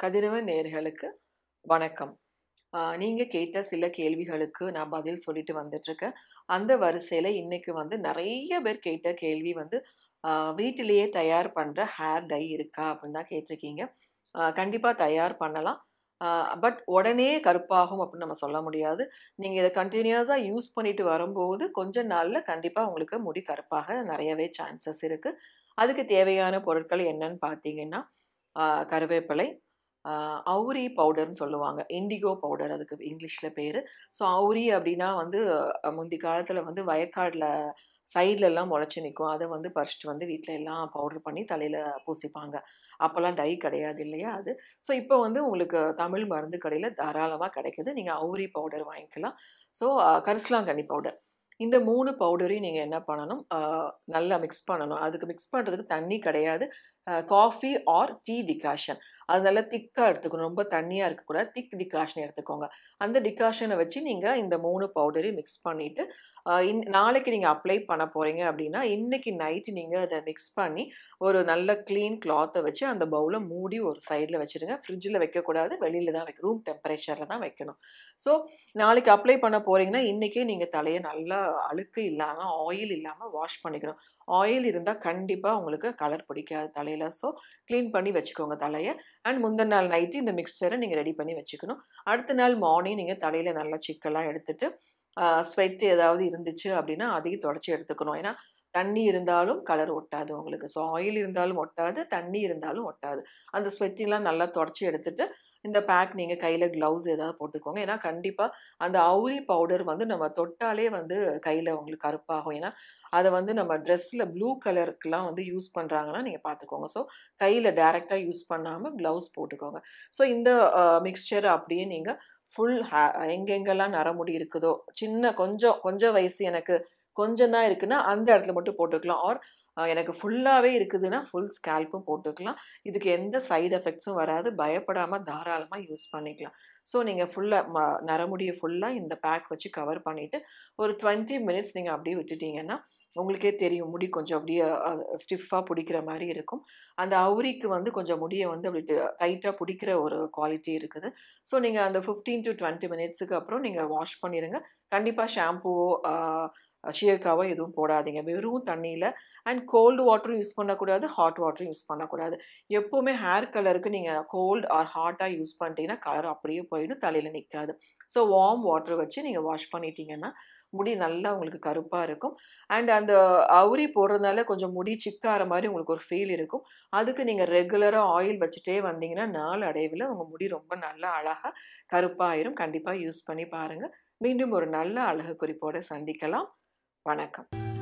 கதிரவன் நேயர்களுக்கு வணக்கம். அ நீங்க கேட்ட சில கேள்விகளுக்கு நான் பதில் சொல்லிட்டு வந்துட்டுருக்கேன். அந்த வரிசையில இன்னைக்கு வந்து நெறைய பேர் கேட்ட கேள்வி வந்து, அ வீட்டிலேயே தயார் பண்ற ஹேர் டை இருக்கா? அப்படின்னு தான் கேட்டிருக்கீங்க. அ கண்டிப்பா தயார் பண்ணலாம். அ பட் உடனே கருப்பாகும் அப்படின்னு நம்ம சொல்ல முடியாது. நீங்க இத கன்டினியூஸா யூஸ் பண்ணிட்டு வரும்போது, கொஞ்ச நாள்ல கண்டிப்பா உங்களுக்கு முடி கருப்பாக நெறையவே சான்சஸ் இருக்கு. அதுக்கு தேவையான பொருட்கள் என்னன்னு பார்த்தீங்கன்னா, அ கருவேப்பிலை, அ அவுரி பவுடர்ன்னு சொல்லுவாங்க. இண்டிகோ பவுடர் அதுக்கு இங்கிலீஷ்ல பேரு. ஸோ அவுரி அப்படின்னா வந்து அ முந்தி காலத்துல வந்து வயக்காடுல சைட்லலாம் மொளச்சு நிக்கும். அத வந்து பறிச்சுட்டு வந்து வீட்ல எல்லாம் பவுடர் பண்ணி தலையில பூசிப்பாங்க. அப்பலாம் டை கிடையாது இல்லையா அது. ஸோ இப்போ வந்து உங்களுக்கு தமிழ் மருந்து கடையில தாராளமா கிடைக்குது. நீங்க அவுரி பவுடர் வாங்கிக்கலாம். ஸோ அ கரிசலாங்கண்ணி பவுடர். இந்த 3 பவுடரையும் நீங்க என்ன பண்ணணும், அ நல்லா மிக்ஸ் பண்ணணும். அதுக்கு மிக்ஸ் பண்றதுக்கு தண்ணி கிடையாது. அ காஃபி ஆர் டீ டிகாஷன். அது நல்லா திக்கா எடுத்துக்கணும். ரொம்ப தண்ணியா இருக்கக்கூடாது. திக் டிகாஷன் எடுத்துக்கோங்க. அந்த டிகாஷன வச்சு நீங்க இந்த 3 பவுடரையும் மிக்ஸ் பண்ணிட்டு, அ இன் நாளைக்கு நீங்க அப்ளை பண்ண போறீங்க அப்படின்னா, இன்னைக்கு நைட் நீங்க அத மிக்ஸ் பண்ணி, ஒரு நல்ல கிளீன் கிளாத்த வச்சு அந்த பவுல மூடி ஒரு சைடுல வச்சுருங்க. ஃப்ரிட்ஜ்ல வைக்கக்கூடாது. வெளியில தான் வைக்கணும். ரூம் டெம்பரேச்சர்ல தான் வைக்கணும். ஸோ நாளைக்கு அப்ளை பண்ண போறீங்கன்னா, இன்னைக்கே நீங்க தலைய நல்லா அழுக்கு இல்லாம, ஆயில் இல்லாம வாஷ் பண்ணிக்கணும். ஆயில் இருந்தா கண்டிப்பா உங்களுக்கு கலர் பிடிக்காது தலையில. ஸோ கிளீன் பண்ணி வச்சுக்கோங்க தலைய. அண்ட் முந்தின நாள் நைட்டு இந்த மிக்ஸ்சர நீங்க ரெடி பண்ணி வச்சுக்கணும். அடுத்த நாள் மார்னிங் நீங்க தலையில நல்லா சிக்கெல்லாம் எடுத்துட்டு, அ ஸ்வெட் ஏதாவது இருந்துச்சு அப்படின்னா, அதையும் தொடச்சு எடுத்துக்கணும். ஏன்னா, தண்ணி இருந்தாலும் கலர் ஒட்டாது உங்களுக்கு. ஸோ ஆயில் இருந்தாலும் ஒட்டாது. தண்ணி இருந்தாலும் ஒட்டாது. அந்த ஸ்வெட்டிங்லாம் நல்லா தொடச்சு எடுத்துட்டு, இந்த பேக் நீங்க கையில கிளவுஸ் ஏதாவது போட்டுக்கோங்க. ஏன்னா கண்டிப்பா அந்த அவுரி பவுடர் வந்து நம்ம தொட்டாலே வந்து கையில உங்களுக்கு கருப்பாகும். ஏன்னா, அத வந்து நம்ம ட்ரெஸ்ல ப்ளூ கலருக்குலாம் வந்து யூஸ் பண்றாங்கன்னா, நீங்க பார்த்துக்கோங்க. ஸோ கையில டைரக்ட்டா யூஸ் பண்ணாம கிளவுஸ் போட்டுக்கோங்க. ஸோ இந்த அ மிக்ஸ்சர அப்படியே நீங்க ஃபுல் ஹே எங்கெங்கெல்லாம் நரமுடி இருக்குதோ, சின்ன கொஞ்சம் கொஞ்சம் வயசு எனக்கு கொஞ்சம் தான் இருக்குன்னா, அந்த இடத்துல மட்டும் போட்டுக்கலாம். ஆர் அ எனக்கு ஃபுல்லாவே இருக்குதுன்னா, ஃபுல் ஸ்கேல்ப்பும் போட்டுக்கலாம். இதுக்கு எந்த சைட் எஃபெக்ட்ஸும் வராது. பயப்படாம தாராளமா யூஸ் பண்ணிக்கலாம். ஸோ நீங்க ஃபுல்லா ம நரமுடிய ஃபுல்லா இந்த பேக் வச்சு கவர் பண்ணிட்டு, ஒரு 20 மினிட்ஸ் நீங்க அப்படியே விட்டுட்டீங்கன்னா, உங்களுக்கே தெரியும். முடி கொஞ்சம் அப்படியே அ ஸ்டிஃப்பா புடிக்கிற மாரி இருக்கும். அந்த அவுரிக்கு வந்து கொஞ்சம் முடிய வந்து அப்படி ட டைட்டா புடிக்கிற ஒரு குவாலிட்டி இருக்குது. ஸோ நீங்க அந்த 15-20 மினிட்ஸ்க்கு அப்புறம் நீங்க வாஷ் பண்ணிருங்க. கண்டிப்பா ஷாம்பூவோ, அ ஷியக்காவோ எதுவும் போடாதீங்க. வெறும் தண்ணீல அண்ட் கோல்டு வாட்டரும் யூஸ் பண்ணக்கூடாது. ஹாட் வாட்டரும் யூஸ் பண்ணக்கூடாது. எப்பவுமே ஹேர் கலருக்கு நீங்க கோல்ட் ஆர் ஹாட்டா யூஸ் பண்ணிட்டீங்கன்னா, கலர் அப்படியே போயிடும். தலையில நிக்காது. ஸோ வார்ம் வாட்டர் வச்சு நீங்க வாஷ் பண்ணிட்டீங்கன்னா, முடி நல்லா உங்களுக்கு கருப்பா இருக்கும். அண்ட் அந்த அவுரி போடுறதுனால கொஞ்சம் முடி சிக்காற மாரி உங்களுக்கு ஒரு ஃபீல் இருக்கும். அதுக்கு நீங்க ரெகுலரா ஆயில் வச்சுட்டே வந்தீங்கன்னா, நாள் அடைவில உங்க முடி ரொம்ப நல்லா அழகா கருப்பாயிரும். கண்டிப்பா யூஸ் பண்ணி பாருங்க. மீண்டும் ஒரு நல்ல அழகு குறிப்போட சந்திக்கலாம். வணக்கம்.